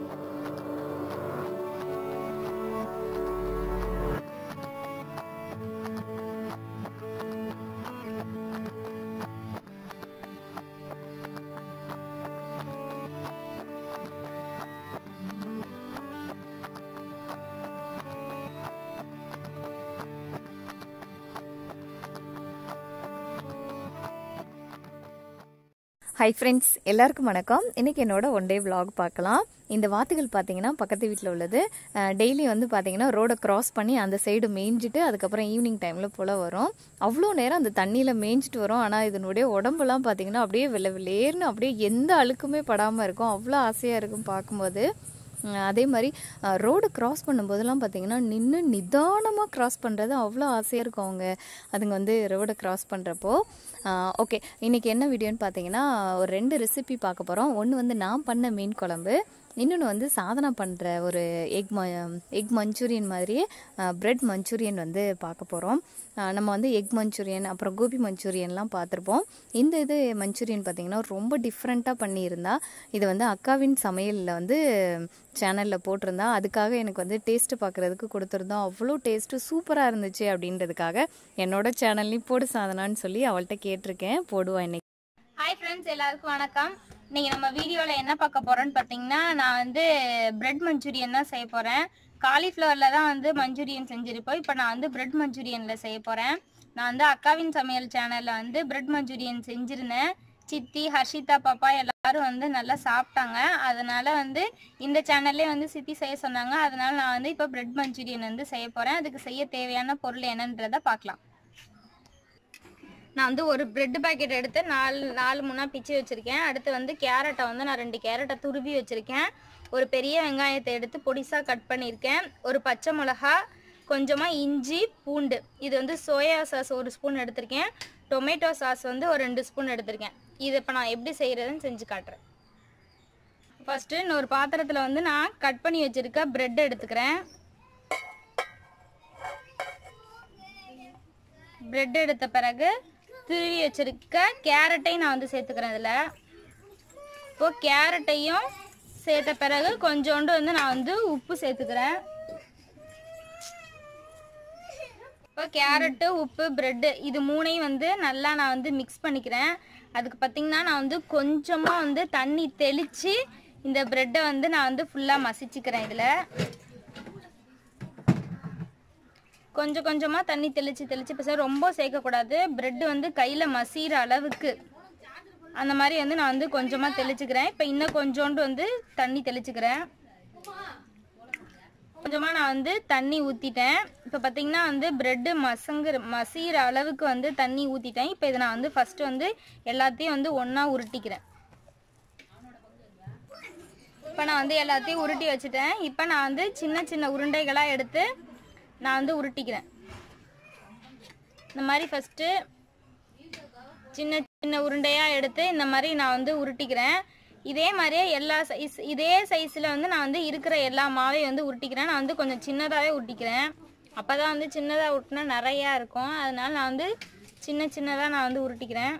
Hi friends எல்லாருக்கும் வணக்கம் இன்னைக்கு என்னோட ஒன் டே vlog பார்க்கலாம் இந்த வாத்துகள் பார்த்தீங்கன்னா பக்கத்து வீட்டில் உள்ளது டெய்லி வந்து பார்த்தீங்கன்னா ரோடை கிராஸ் பண்ணி அந்த சைடு மேய்ஞ்சிட்டு அதுக்கப்புறம் ஈவினிங் டைமில் போல் வரும் அவ்வளோ நேரம் அந்த தண்ணியில் மேய்ஞ்சிட்டு வரும் ஆனால் இதனுடைய உடம்புலாம் பார்த்தீங்கன்னா அப்படியே வெள்ளை வெள்ளேர்னு அப்படியே எந்த அழுக்குமே படாமல் இருக்கும் அவ்வளோ ஆசையாக இருக்கும் பார்க்கும்போது அஹ் அதே மாதிரி ரோடு கிராஸ் பண்ணும்போதெல்லாம் பார்த்தீங்கன்னா நின்று நிதானமாக கிராஸ் பண்ணுறது அவ்வளோ ஆசையாக இருக்கும் அவங்க அதுங்க வந்து ரோடை கிராஸ் பண்ணுறப்போ ஓகே இன்றைக்கி என்ன வீடியோன்னு பார்த்தீங்கன்னா ஒரு ரெண்டு ரெசிபி பார்க்க போகிறோம் ஒன்று வந்து நான் பண்ண மீன் குழம்பு இன்னொன்று வந்து சாதனா பண்ணுற ஒரு எக் ம எக் மஞ்சூரியன் மாதிரியே பிரெட் மஞ்சூரியன் வந்து பார்க்க போகிறோம் நம்ம வந்து எக் மஞ்சூரியன் அப்புறம் கோபி மஞ்சூரியன்லாம் பார்த்துருப்போம் இந்த இது மஞ்சூரியன் பார்த்திங்கன்னா ரொம்ப டிஃப்ரெண்ட்டாக பண்ணியிருந்தா இது வந்து அக்காவின் சமையலில் வந்து சேனலில் போட்டிருந்தா அதுக்காக எனக்கு வந்து டேஸ்ட்டு பார்க்குறதுக்கு கொடுத்துருந்தோம் அவ்வளோ டேஸ்ட்டு சூப்பராக இருந்துச்சு அப்படின்றதுக்காக என்னோட சேனல்லையும் போடு சாதனான்னு சொல்லி அவள்கிட்ட கேட்டிருக்கேன் போடுவா இன்னைக்கு ஹாய் ஃப்ரெண்ட்ஸ் எல்லாருக்கும் வணக்கம் இன்னைக்கு நம்ம வீடியோவில் என்ன பார்க்க போறோம்னு பார்த்தீங்கன்னா நான் வந்து பிரெட் மஞ்சூரியன் தான் செய்ய போகிறேன் காலிஃப்ளவரில் தான் வந்து மஞ்சூரியன் செஞ்சுருப்போம் இப்போ நான் வந்து பிரெட் மஞ்சூரியனில் செய்ய போகிறேன் நான் வந்து அக்காவின் சமையல் சேனலில் வந்து பிரெட் மஞ்சூரியன் செஞ்சுருந்தேன் சித்தி ஹர்ஷிதா பாப்பா எல்லாரும் வந்து நல்லா சாப்பிட்டாங்க அதனால வந்து இந்த சேனல்லே வந்து சித்தி செய்ய சொன்னாங்க அதனால நான் வந்து இப்போ பிரெட் மஞ்சூரியன் வந்து செய்ய போகிறேன் அதுக்கு செய்ய தேவையான பொருள் என்னன்றதை பார்க்கலாம் நான் வந்து ஒரு பிரெட் பாக்கெட் எடுத்து நாலு நாலு மூணா பிச்சு வச்சுருக்கேன் அடுத்து வந்து கேரட்டை வந்து நான் ரெண்டு கேரட்டை துருவி வச்சுருக்கேன் ஒரு பெரிய வெங்காயத்தை எடுத்து பொடிசாக கட் பண்ணியிருக்கேன் ஒரு பச்சை மிளகா கொஞ்சமாக இஞ்சி பூண்டு இது வந்து சோயா சாஸ் ஒரு ஸ்பூன் எடுத்திருக்கேன் டொமேட்டோ சாஸ் வந்து ஒரு ரெண்டு ஸ்பூன் எடுத்திருக்கேன் இது இப்போ நான் எப்படி செய்கிறதுன்னு செஞ்சு காட்டுறேன் ஃபஸ்ட்டு இன்னொரு பாத்திரத்தில் வந்து நான் கட் பண்ணி வச்சுருக்க பிரெட் எடுத்துக்கிறேன் பிரெட் எடுத்த பிறகு துருவி வச்சிருக்க கேரட்டையும் நான் வந்து சேர்த்துக்கிறேன் இதில் இப்போ கேரட்டையும் சேர்த்த பிறகு கொஞ்சோண்டு வந்து நான் வந்து உப்பு சேர்த்துக்கிறேன் இப்போ கேரட்டு உப்பு பிரெட்டு இது மூணையும் வந்து நல்லா நான் வந்து மிக்ஸ் பண்ணிக்கிறேன் அதுக்கு பார்த்தீங்கன்னா நான் வந்து கொஞ்சமாக வந்து தண்ணி தெளித்து இந்த பிரெட்டை வந்து நான் வந்து ஃபுல்லாக மசிச்சுக்கிறேன் இதில் கொஞ்சம் கொஞ்சமாக தண்ணி தெளித்து தெளித்து இப்போ ரொம்ப சேர்க்கக்கூடாது ப்ரெட்டு வந்து கையில் மசிகிற அளவுக்கு அந்த மாதிரி வந்து நான் வந்து கொஞ்சமாக தெளிச்சுக்கிறேன் இப்போ இன்னும் கொஞ்சோண்டு வந்து தண்ணி தெளிச்சுக்கிறேன் கொஞ்சமாக நான் வந்து தண்ணி ஊற்றிட்டேன் இப்போ பார்த்தீங்கன்னா வந்து ப்ரெட்டு மசங்குற மசிகிற அளவுக்கு வந்து தண்ணி ஊற்றிட்டேன் இப்போ இதை நான் வந்து ஃபஸ்ட்டு வந்து எல்லாத்தையும் வந்து ஒன்றா உருட்டிக்கிறேன் இப்போ நான் வந்து எல்லாத்தையும் உருட்டி வச்சுட்டேன் இப்போ நான் வந்து சின்ன சின்ன உருண்டைகளாக எடுத்து நான் வந்து உருட்டிக்கிறேன் இந்த மாதிரி ஃபஸ்ட்டு சின்ன சின்ன உருண்டையாக எடுத்து இந்த மாதிரி நான் வந்து உருட்டிக்கிறேன் இதே மாதிரியே எல்லா சைஸ் இதே சைஸில் வந்து நான் வந்து இருக்கிற எல்லா மாவையும் வந்து உருட்டிக்கிறேன் நான் வந்து கொஞ்சம் சின்னதாகவே உருட்டிக்கிறேன் அப்போ தான் வந்து சின்னதாக உருட்டினா நிறையா இருக்கும் அதனால நான் வந்து சின்ன சின்னதாக நான் வந்து உருட்டிக்கிறேன்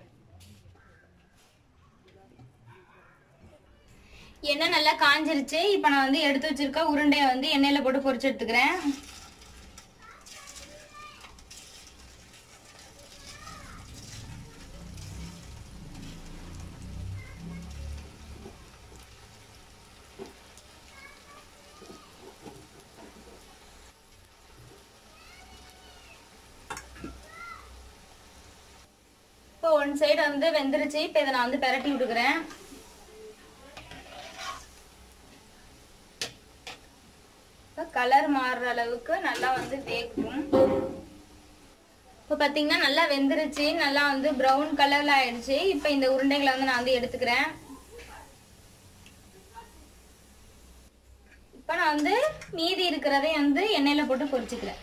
எண்ணெய் நல்லா காஞ்சிருச்சு இப்போ நான் வந்து எடுத்து வச்சிருக்க உருண்டையை வந்து எண்ணெயில் போட்டு பொரிச்சு எடுத்துக்கிறேன் இப்போ ஒன் சைடு வந்து வெந்துருச்சு இப்போ இதை நான் வந்து பெரட்டி விட்டுக்கிறேன் கலர் மாறுற அளவுக்கு நல்லா வந்து வேகும் இப்போ பார்த்தீங்கன்னா நல்லா வெந்துருச்சு நல்லா வந்து ப்ரௌன் கலர்ல ஆயிடுச்சு இப்போ இந்த உருண்டைகளை வந்து நான் வந்து எடுத்துக்கிறேன் இப்போ நான் வந்து மீதி இருக்கிறதை வந்து எண்ணெயில் போட்டு பொரிச்சுக்கிறேன்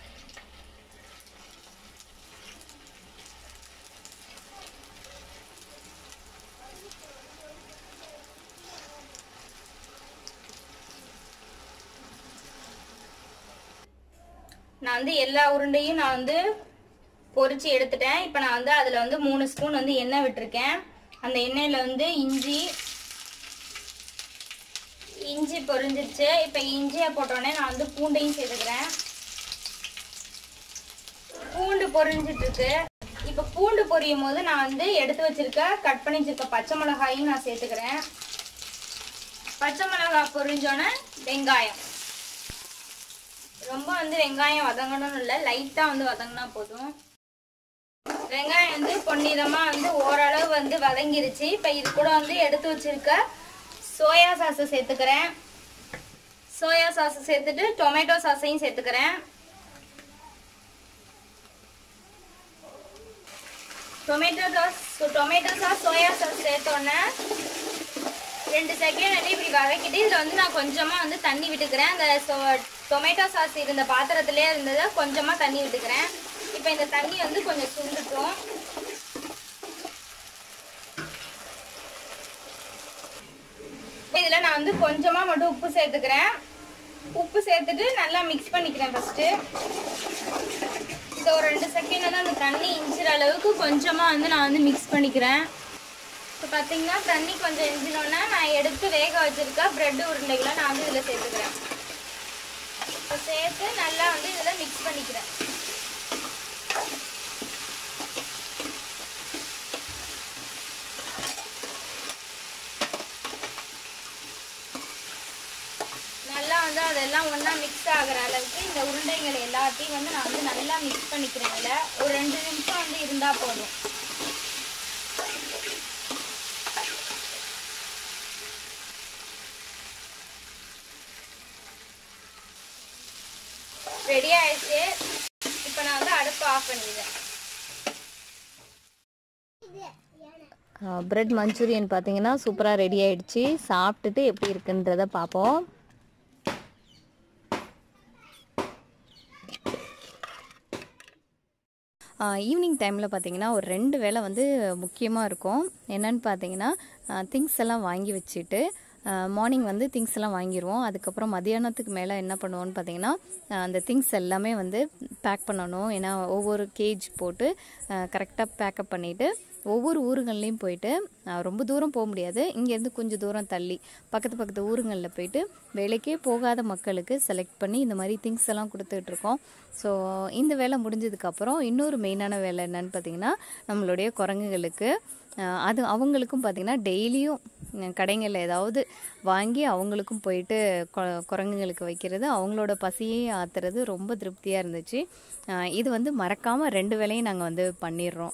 நான் வந்து எல்லா உருண்டையும் நான் வந்து பொரிச்சு எடுத்துட்டேன் இப்போ நான் வந்து அதில் வந்து மூணு ஸ்பூன் வந்து எண்ணெய் விட்டுருக்கேன் அந்த எண்ணெயில் வந்து இஞ்சி இஞ்சி பொரிஞ்சிருச்சு இப்போ இஞ்சியை போட்டோடனே நான் வந்து பூண்டையும் சேர்த்துக்கிறேன் பூண்டு பொரிஞ்சிட்டு இருக்கு இப்போ பூண்டு பொரியும் போது நான் வந்து எடுத்து வச்சிருக்க கட் பண்ணி வச்சிருக்க பச்சை மிளகாயும் நான் சேர்த்துக்கிறேன் பச்சை மிளகாய் பொரிஞ்சோன்னே வெங்காயம் ரொம்ப வந்து வெங்காயம் வதங்கணும்னு இல்லை லைட்டாக வந்து வதங்கினா போதும் வெங்காயம் வந்து பொன்னிறமா வந்து ஓரளவு வந்து வதங்கிருச்சு இப்போ இது கூட வந்து எடுத்து வச்சிருக்க சோயா சாஸை சேர்த்துக்கிறேன் சோயா சாஸ் சேர்த்துட்டு டொமேட்டோ சாஸையும் சேர்த்துக்கிறேன் tomato sauce tomato sauce soya sauce சேர்த்தோன்னே ரெண்டு செகண்ட் வந்து இப்படி வதக்கிட்டு இதில் வந்து நான் கொஞ்சமாக வந்து தண்ணி விட்டுக்கிறேன் அந்த டொமேட்டோ சாஸ் இருந்த பாத்திரத்திலே இருந்ததை கொஞ்சமாக தண்ணி விட்டுக்கிறேன் இப்போ இந்த தண்ணி வந்து கொஞ்சம் சுண்டுட்டும் இதில் நான் வந்து கொஞ்சமாக மட்டும் உப்பு சேர்த்துக்கிறேன் உப்பு சேர்த்துட்டு நல்லா மிக்ஸ் பண்ணிக்கிறேன் ஃபஸ்ட்டு இதை ஒரு ரெண்டு செகண்ட் வந்து அந்த தண்ணி இஞ்சிற அளவுக்கு கொஞ்சமாக வந்து நான் வந்து மிக்ஸ் பண்ணிக்கிறேன் இப்போ பார்த்தீங்கன்னா தண்ணி கொஞ்சம் இஞ்சினோன்னா நான் எடுத்து வேக வச்சிருக்க பிரெட் உருண்டைகளை நான் வந்து இதில் சேர்த்துக்கிறேன் இப்போ சேர்த்து நல்லா வந்து இதில் மிக்ஸ் பண்ணிக்கிறேன் நல்லா வந்து அதெல்லாம் ஒன்றா மிக்ஸ் ஆகுற அளவுக்கு இந்த உருண்டைகள் எல்லாத்தையும் வந்து நான் வந்து நல்லா மிக்ஸ் பண்ணிக்கிறேன் இதில் ஒரு ரெண்டு நிமிஷம் வந்து இருந்தால் போதும் ரெடி ஆயிடுச்சு இப்போ நான் வந்து அடுப்பு ஆஃப் பண்ணிடுறேன் பிரெட் மஞ்சூரியன் பார்த்தீங்கன்னா சூப்பராக ரெடி ஆயிடுச்சு சாப்பிட்டுட்டு எப்படி இருக்குன்றத பார்ப்போம் ஈவினிங் டைமில் பார்த்தீங்கன்னா ஒரு ரெண்டு வேளை வந்து முக்கியமாக இருக்கும் என்னன்னு பார்த்தீங்கன்னா திங்ஸ் எல்லாம் வாங்கி வச்சுட்டு மார்னிங் வந்து திங்ஸ் எல்லாம் வாங்கிடுவோம் அதுக்கப்புறம் மதியானத்துக்கு மேலே என்ன பண்ணுவோம்னு பார்த்தீங்கன்னா அஹ், அந்த திங்ஸ் எல்லாமே வந்து பேக் பண்ணணும் ஏன்னா ஒவ்வொரு கேஜ் போட்டு கரெக்டாக பேக்கப் பண்ணிவிட்டு ஒவ்வொரு ஊருங்கள்லேயும் போயிட்டு அஹ், ரொம்ப தூரம் போக முடியாது இங்கேருந்து கொஞ்சம் தூரம் தள்ளி பக்கத்து பக்கத்து ஊருங்களில் போயிட்டு வேலைக்கே போகாத மக்களுக்கு செலக்ட் பண்ணி இந்த மாதிரி திங்ஸ் எல்லாம் கொடுத்துட்டு இருக்கோம் ஸோ இந்த வேலை முடிஞ்சதுக்கப்புறம் இன்னொரு மெயினான வேலை என்னன்னு பார்த்தீங்கன்னா நம்மளுடைய குரங்குகளுக்கு அஹ், அது அவங்களுக்கும் பார்த்தீங்கன்னா டெய்லியும் கடைகளில் ஏதாவது வாங்கி அவங்களுக்கும் போயிட்டு கொ- குரங்குங்களுக்கு வைக்கிறது அவங்களோட பசியை ஆத்துறது ரொம்ப திருப்தியாக இருந்துச்சு அஹ், இது வந்து மறக்காமல் ரெண்டு வேலையும் நாங்கள் வந்து பண்ணிடுறோம்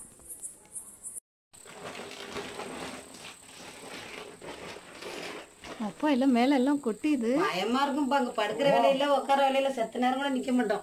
அப்பா எல்லாம் மேல எல்லாம் கொட்டிது பயமா இருக்கும் அங்க படுக்கிற வேலையில உட்கார வேலையில செத்த நேரம் கூட நிக்க மாட்டோம்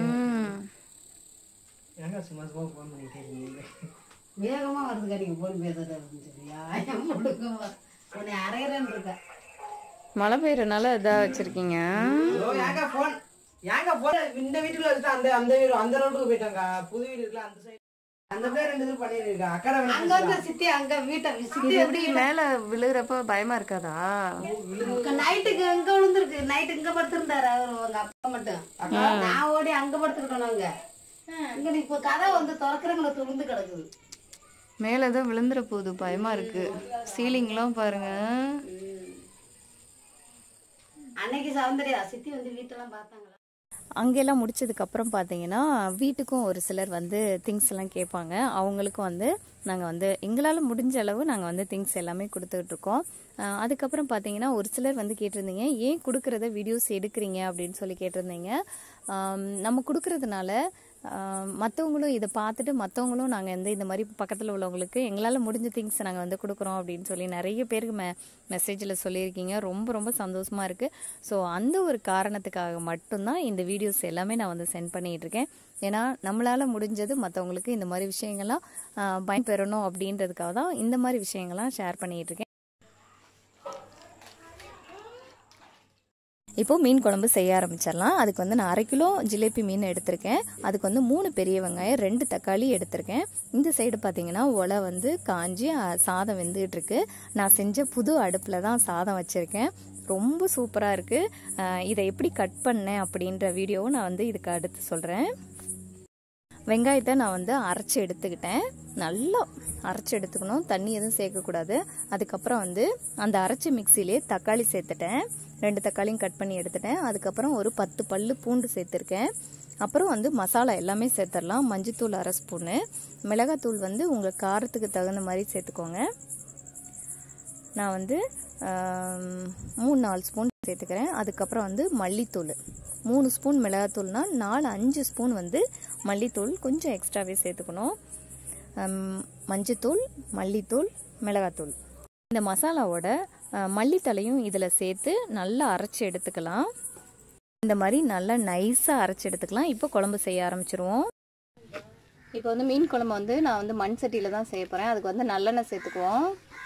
ஏங்க சும்மா சும்மா ஃபோன் பண்ணிட்டே இருக்கீங்க வேகமா வருதுக்கா நீங்க போன் பேசுறது அப்படின்னு சொல்லியா என் முடுக்கமா உன்னை அரைகிறேன்னு இருக்க மழை பெய்யறனால இதா வச்சிருக்கீங்க ஓ ஏங்க ஃபோன் ஏங்க ஃபோன் இந்த வீட்டுக்குள்ள வச்சுட்டு அந்த அந்த வீடு அந்த ரோட்டுக்கு போயிட்டாங்க புது வீடு இருக்குல்ல அந்த சைடு அந்த பிள்ளை ரெண்டு இது பண்ணிருக்கா அக்கறை அங்க வந்து சித்தி அங்க வீட்டை சித்தி எப்படி மேல விழுகிறப்ப பயமா இருக்காதா நைட்டுக்கு எங்க விழுந்திருக்கு நைட்டு இங்க படுத்திருந்தாரு அவரு உங்க அப்பா மட்டும் நான் ஓடி அங்க படுத்துக்கிட்டோம் நாங்க இங்க நீ இப்ப கதை வந்து திறக்கிறவங்களை துணிந்து கிடக்குது மேல ஏதோ விழுந்துற போகுது பயமா இருக்கு சீலிங்லாம் பாருங்க அன்னைக்கு சௌந்தர்யா சித்தி வந்து வீட்டெல்லாம் பார்த்தாங்களா அங்கெல்லாம் முடிச்சதுக்கு அப்புறம் பார்த்தீங்கன்னா வீட்டுக்கும் ஒரு சிலர் வந்து திங்ஸ் எல்லாம் கேட்பாங்க அவங்களுக்கும் வந்து நாங்கள் வந்து எங்களால் முடிஞ்ச அளவு நாங்கள் வந்து திங்ஸ் எல்லாமே கொடுத்துட்டு இருக்கோம் அஹ் அதுக்கப்புறம் பார்த்தீங்கன்னா ஒரு சிலர் வந்து கேட்டிருந்தீங்க ஏன் கொடுக்குறத வீடியோஸ் எடுக்கிறீங்க அப்படின்னு சொல்லி கேட்டிருந்தீங்க ஆம், நம்ம கொடுக்கறதுனால மற்றவங்களும் இதை பார்த்துட்டு மற்றவங்களும் நாங்கள் வந்து இந்த மாதிரி பக்கத்தில் உள்ளவங்களுக்கு எங்களால் முடிஞ்ச திங்ஸ் நாங்கள் வந்து கொடுக்குறோம் அப்படின்னு சொல்லி நிறைய பேருக்கு மெ மெசேஜில் சொல்லியிருக்கீங்க ரொம்ப ரொம்ப சந்தோஷமாக இருக்குது ஸோ அந்த ஒரு காரணத்துக்காக மட்டும்தான் இந்த வீடியோஸ் எல்லாமே நான் வந்து சென்ட் பண்ணிட்டு இருக்கேன் ஏன்னா நம்மளால் முடிஞ்சது மற்றவங்களுக்கு இந்த மாதிரி விஷயங்கள்லாம் ஆஹ், பயன்பெறணும் அப்படின்றதுக்காக தான் இந்த மாதிரி விஷயங்கள்லாம் ஷேர் பண்ணிட்டு இருக்கேன் இப்போ மீன் குழம்பு செய்ய ஆரம்பிச்சிடலாம் அதுக்கு வந்து நான் அரை கிலோ ஜிலேபி மீன் எடுத்திருக்கேன் அதுக்கு வந்து மூணு பெரிய வெங்காயம் ரெண்டு தக்காளி எடுத்திருக்கேன் இந்த சைடு பார்த்தீங்கன்னா ஒலை வந்து காஞ்சி அஹ், சாதம் வெந்துகிட்டு இருக்கு நான் செஞ்ச புது அடுப்பில் தான் சாதம் வச்சுருக்கேன் ரொம்ப சூப்பராக இருக்குது இதை எப்படி கட் பண்ணேன் அப்படின்ற வீடியோவை நான் வந்து இதுக்கு அடுத்து சொல்கிறேன் வெங்காயத்தை நான் வந்து அரைச்சி எடுத்துக்கிட்டேன் நல்லா அரைச்சி எடுத்துக்கணும் தண்ணி எதுவும் சேர்க்கக்கூடாது அதுக்கப்புறம் வந்து அந்த அரைச்ச மிக்சிலே தக்காளி சேர்த்துட்டேன் ரெண்டு தக்காளியும் கட் பண்ணி எடுத்துட்டேன் அதுக்கப்புறம் ஒரு பத்து பல்லு பூண்டு சேர்த்துருக்கேன் அப்புறம் வந்து மசாலா எல்லாமே சேர்த்துடலாம் மஞ்சத்தூள் அரை ஸ்பூனு மிளகாத்தூள் வந்து உங்கள் காரத்துக்கு தகுந்த மாதிரி சேர்த்துக்கோங்க நான் வந்து ஆம், மூணு நாலு ஸ்பூன் சேர்த்துக்கிறேன் அதுக்கப்புறம் வந்து மல்லித்தூள் மூணு ஸ்பூன் மிளகாத்தூள்னா நாலு அஞ்சு ஸ்பூன் வந்து மல்லித்தூள் கொஞ்சம் எக்ஸ்ட்ராவே சேர்த்துக்கணும் ஆம், மஞ்சத்தூள் மல்லித்தூள் மிளகாத்தூள் இந்த மசாலாவோட ஆ, மல்லித்தலையும் இதில் சேர்த்து நல்லா அரைச்சி எடுத்துக்கலாம் இந்த மாதிரி நல்லா நைஸாக அரைச்சி எடுத்துக்கலாம் இப்போ குழம்பு செய்ய ஆரம்பிச்சிருவோம் இப்போ வந்து மீன் குழம்பு வந்து நான் வந்து மண் சட்டியில் தான் செய்ய போகிறேன் அதுக்கு வந்து நல்லெண்ணெய் சேர்த்துக்குவோம்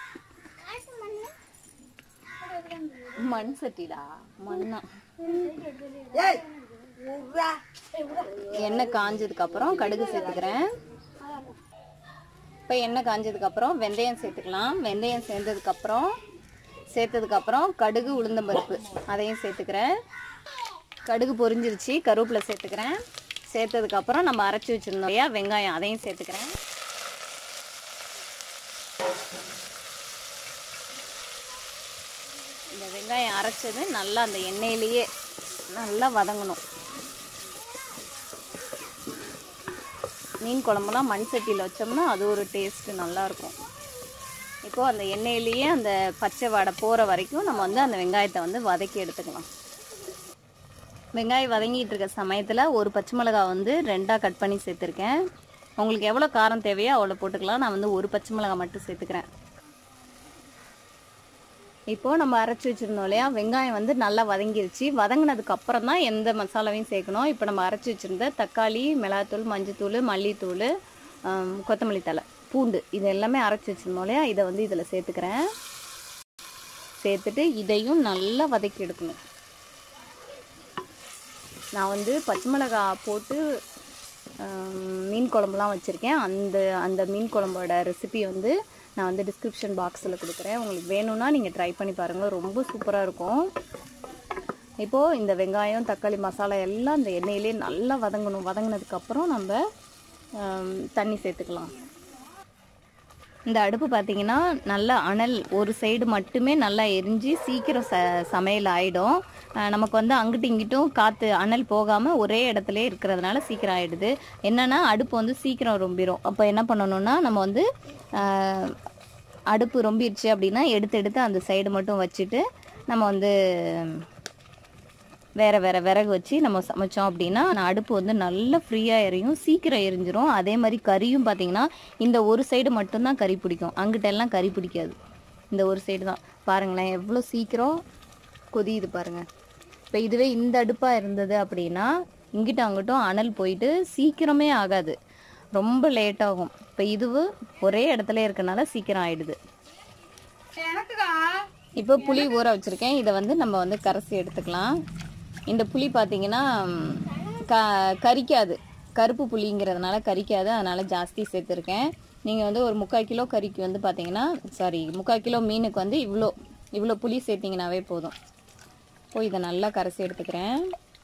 மண் சட்டிடா மண்ணா ஏய் உர்ரா. எண்ணெய் காஞ்சதுக்கு அப்புறம் கடுகு சேர்த்துக்கிறேன் இப்போ எண்ணெய் காஞ்சதுக்கு அப்புறம் வெந்தயம் சேர்த்துக்கலாம் வெந்தயம் சேர்ந்ததுக்கு அப்புறம் சேர்த்ததுக்கு அப்புறம் கடுகு உளுந்தம்பருப்பு அதையும் சேர்த்துக்கிறேன் கடுகு பொரிஞ்சிருச்சு கருவேப்பிலை சேர்த்துக்கிறேன் சேர்த்ததுக்கு அப்புறம் நம்ம அரைச்சி வச்சிருந்தோம் இல்லையா வெங்காயம் அதையும் சேர்த்துக்கிறேன் இந்த வெங்காயம் அரைச்சது நல்லா அந்த எண்ணெயிலேயே நல்லா வதங்கணும் மீன் குழம்புலாம் மண் சட்டியில் வச்சோம்னா அது ஒரு டேஸ்ட்டு நல்லாயிருக்கும் இப்போது அந்த எண்ணெயிலேயே அந்த பச்சை வாடை போகிற வரைக்கும் நம்ம வந்து அந்த வெங்காயத்தை வந்து வதக்கி எடுத்துக்கலாம் வெங்காயம் வதங்கிட்டு இருக்க சமயத்தில் ஒரு பச்சை மிளகாய் வந்து ரெண்டாக கட் பண்ணி சேர்த்துருக்கேன் உங்களுக்கு எவ்வளோ காரம் தேவையோ அவ்வளோ போட்டுக்கலாம் நான் வந்து ஒரு பச்சை மிளகாய் மட்டும் சேர்த்துக்கிறேன் இப்போது நம்ம அரைச்சி வச்சுருந்தோம் இல்லையா வெங்காயம் வந்து நல்லா வதங்கிருச்சு வதங்கினதுக்கு அப்புறம் தான் எந்த மசாலாவையும் சேர்க்கணும் இப்போ நம்ம அரைச்சி வச்சுருந்த தக்காளி மிளகாத்தூள் மஞ்சத்தூள் மல்லித்தூள் ஆம், கொத்தமல்லி தழை பூண்டு இது எல்லாமே அரைச்சி வச்சுருந்தோம் இல்லையா இதை வந்து இதில் சேர்த்துக்கிறேன் சேர்த்துட்டு இதையும் நல்லா வதக்கி எடுக்கணும் நான் வந்து பச்சை மிளகாய் போட்டு ஆம், மீன் குழம்புலாம் வச்சுருக்கேன் அந்த அந்த மீன் குழம்போட ரெசிபி வந்து நான் வந்து டிஸ்கிரிப்ஷன் பாக்ஸில் கொடுக்குறேன் உங்களுக்கு வேணும்னா நீங்கள் ட்ரை பண்ணி பாருங்கள் ரொம்ப சூப்பராக இருக்கும் இப்போது இந்த வெங்காயம் தக்காளி மசாலா எல்லாம் இந்த எண்ணெயிலே நல்லா வதங்கணும் வதங்கினதுக்கப்புறம் நம்ம ஆம், தண்ணி சேர்த்துக்கலாம் இந்த அடுப்பு பார்த்தீங்கன்னா நல்லா அனல் ஒரு சைடு மட்டுமே நல்லா எரிஞ்சு சீக்கிரம் ச சமையல் ஆகிடும் நமக்கு வந்து அங்கிட்டும் இங்கிட்டும் காற்று அனல் போகாமல் ஒரே இடத்துல இருக்கிறதுனால சீக்கிரம் ஆகிடுது என்னென்னா அடுப்பு வந்து சீக்கிரம் ரொம்பிடும் அப்போ என்ன பண்ணணும்னா நம்ம வந்து ஆஹ், அடுப்பு ரொம்பிடுச்சு அப்படின்னா எடுத்து எடுத்து அந்த சைடு மட்டும் வச்சுட்டு நம்ம வந்து வேற வேற விறகு வச்சு நம்ம சமைச்சோம் அப்படின்னா நான் அடுப்பு வந்து நல்லா ஃப்ரீயாக எரியும் சீக்கிரம் எரிஞ்சிரும் அதே மாதிரி கறியும் பார்த்தீங்கன்னா இந்த ஒரு சைடு மட்டும்தான் கறி பிடிக்கும் அங்கிட்ட எல்லாம் கறி பிடிக்காது இந்த ஒரு சைடு தான் பாருங்களேன் எவ்வளோ சீக்கிரம் கொதியுது பாருங்க இப்போ இதுவே இந்த அடுப்பாக இருந்தது அப்படின்னா இங்கிட்டும் அங்கிட்டும் அனல் போயிட்டு சீக்கிரமே ஆகாது ரொம்ப லேட் ஆகும் இப்போ இதுவு ஒரே இடத்துல இருக்கனால சீக்கிரம் ஆயிடுது எனக்குக்கா இப்போ புளி ஊற வச்சுருக்கேன் இதை வந்து நம்ம வந்து கரைச்சி எடுத்துக்கலாம் இந்த புளி பார்த்தீங்கன்னா ம், க கரிக்காது கருப்பு புளிங்கிறதுனால கரிக்காது அதனால ஜாஸ்தி சேர்த்துருக்கேன் நீங்கள் வந்து ஒரு முக்கால் கிலோ கறிக்கு வந்து பார்த்தீங்கன்னா சாரி முக்கால் கிலோ மீனுக்கு வந்து இவ்வளோ இவ்வளோ புளி சேர்த்திங்கனாவே போதும் இப்போ இதை நல்லா கரைச்சி எடுத்துக்கிறேன்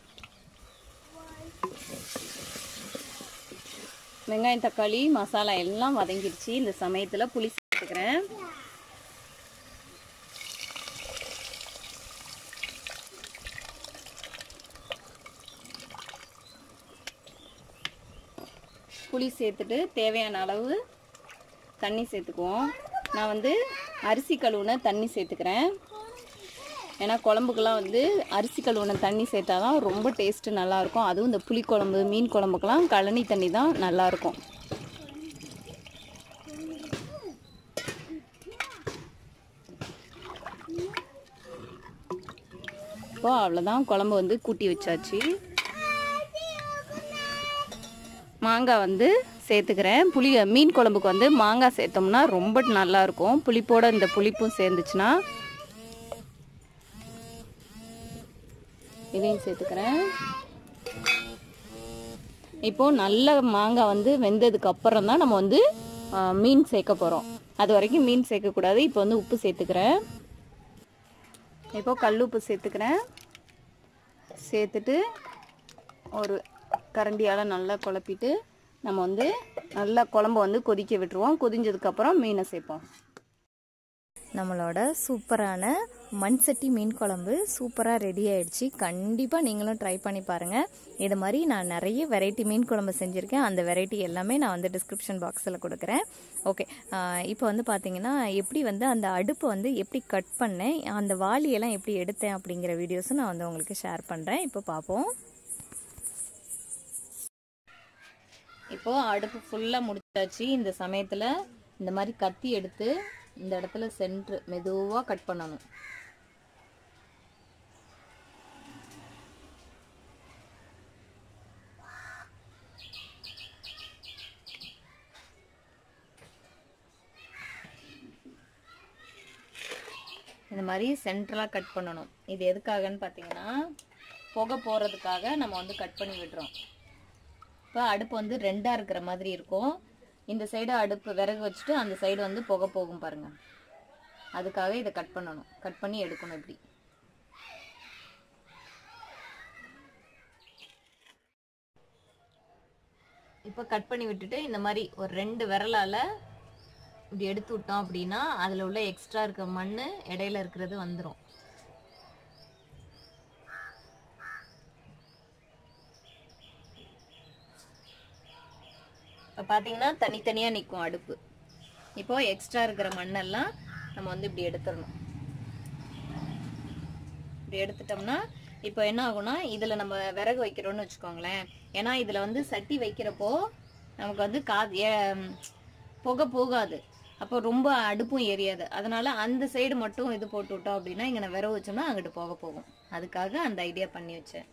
வெங்காயம் தக்காளி மசாலா எல்லாம் வதங்கிடுச்சு இந்த சமயத்தில் புளி சேர்த்துக்கிறேன் புளி சேர்த்துட்டு தேவையான அளவு தண்ணி சேர்த்துக்குவோம் நான் வந்து அரிசி கழுவுன தண்ணி சேர்த்துக்கிறேன் ஏன்னா குழம்புக்கெல்லாம் வந்து அரிசி கழுவுன தண்ணி சேர்த்தா தான் ரொம்ப டேஸ்ட்டு நல்லாயிருக்கும் அதுவும் இந்த புளி குழம்பு மீன் குழம்புக்கெல்லாம் கழனி தண்ணி தான் நல்லாயிருக்கும் இப்போ அவ்வளோதான் குழம்பு வந்து கூட்டி வச்சாச்சு மாங்காய் வந்து சேர்த்துக்கிறேன் புளி மீன் குழம்புக்கு வந்து மாங்காய் சேர்த்தோம்னா ரொம்ப நல்லா இருக்கும் புளிப்போட இந்த புளிப்பும் சேர்ந்துச்சுன்னா இதையும் சேர்த்துக்கிறேன் இப்போ நல்ல மாங்காய் வந்து வெந்ததுக்கு அப்புறம் தான் நம்ம வந்து ஆ, மீன் சேர்க்க போகிறோம் அது வரைக்கும் மீன் சேர்க்கக்கூடாது இப்போ வந்து உப்பு சேர்த்துக்கிறேன் இப்போ கல் உப்பு சேர்த்துக்கிறேன் சேர்த்துட்டு ஒரு கரண்டியால் நல்லா குழப்பிட்டு நம்ம வந்து நல்லா குழம்ப வந்து கொதிக்க விட்டுருவோம் கொதிஞ்சதுக்கப்புறம் மீனை சேர்ப்போம் நம்மளோட சூப்பரான மண் சட்டி மீன் குழம்பு சூப்பராக ரெடி ஆயிடுச்சு கண்டிப்பாக நீங்களும் ட்ரை பண்ணி பாருங்கள் இது மாதிரி நான் நிறைய வெரைட்டி மீன் குழம்பு செஞ்சுருக்கேன் அந்த வெரைட்டி எல்லாமே நான் வந்து டிஸ்கிரிப்ஷன் பாக்ஸில் கொடுக்குறேன் ஓகே இப்போ வந்து பார்த்தீங்கன்னா எப்படி வந்து அந்த அடுப்பை வந்து எப்படி கட் பண்ணேன் அந்த வாளியெல்லாம் எப்படி எடுத்தேன் அப்படிங்கிற வீடியோஸும் நான் வந்து உங்களுக்கு ஷேர் பண்ணுறேன் இப்போ பார்ப்போம் இப்போ அடுப்பு ஃபுல்லாக முடிச்சாச்சு இந்த சமயத்தில் இந்த மாதிரி கத்தி எடுத்து இந்த இடத்துல சென்ட்ரு மெதுவாக கட் பண்ணணும் இந்த மாதிரி சென்ட்ரலாக கட் பண்ணணும் இது எதுக்காகன்னு பார்த்தீங்கன்னா புகை போகிறதுக்காக நம்ம வந்து கட் பண்ணி விடுறோம் இப்போ அடுப்பு வந்து ரெண்டாக இருக்கிற மாதிரி இருக்கும் இந்த சைடு அடுப்பு விறகு வச்சுட்டு அந்த சைடு வந்து புகை போகும் பாருங்க அதுக்காக இதை கட் பண்ணணும் கட் பண்ணி எடுக்கணும் இப்படி இப்போ கட் பண்ணி விட்டுட்டு இந்த மாதிரி ஒரு ரெண்டு விரலால் இப்படி எடுத்து விட்டோம் அப்படின்னா அதில் உள்ள எக்ஸ்ட்ரா இருக்க மண் இடையில இருக்கிறது வந்துடும் இப்போ பார்த்தீங்கன்னா தனித்தனியாக நிற்கும் அடுப்பு இப்போ எக்ஸ்ட்ரா இருக்கிற மண்ணெல்லாம் நம்ம வந்து இப்படி எடுத்துடணும் இப்படி எடுத்துட்டோம்னா இப்போ என்ன ஆகும்னா இதில் நம்ம விறகு வைக்கிறோம்னு வச்சுக்கோங்களேன் ஏன்னா இதில் வந்து சட்டி வைக்கிறப்போ நமக்கு வந்து கா ஏ- புகை போகாது அப்போ ரொம்ப அடுப்பும் எரியாது அதனால அந்த சைடு மட்டும் இது போட்டு விட்டோம் அப்படின்னா இங்கே நான் விறகு வச்சோம்னா அங்கிட்டு போக போகும் அதுக்காக அந்த ஐடியா பண்ணி வச்சேன்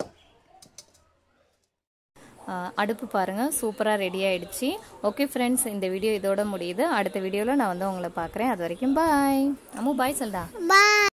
அடுப்பு பாருங்கள் சூப்பராக ரெடி ஆயிடுச்சு ஓகே ஃப்ரெண்ட்ஸ் இந்த வீடியோ இதோட முடியுது அடுத்த வீடியோவில் நான் வந்து உங்களை பார்க்குறேன் அது வரைக்கும் பாய் அம்மு பாய் சொல்டா Bye.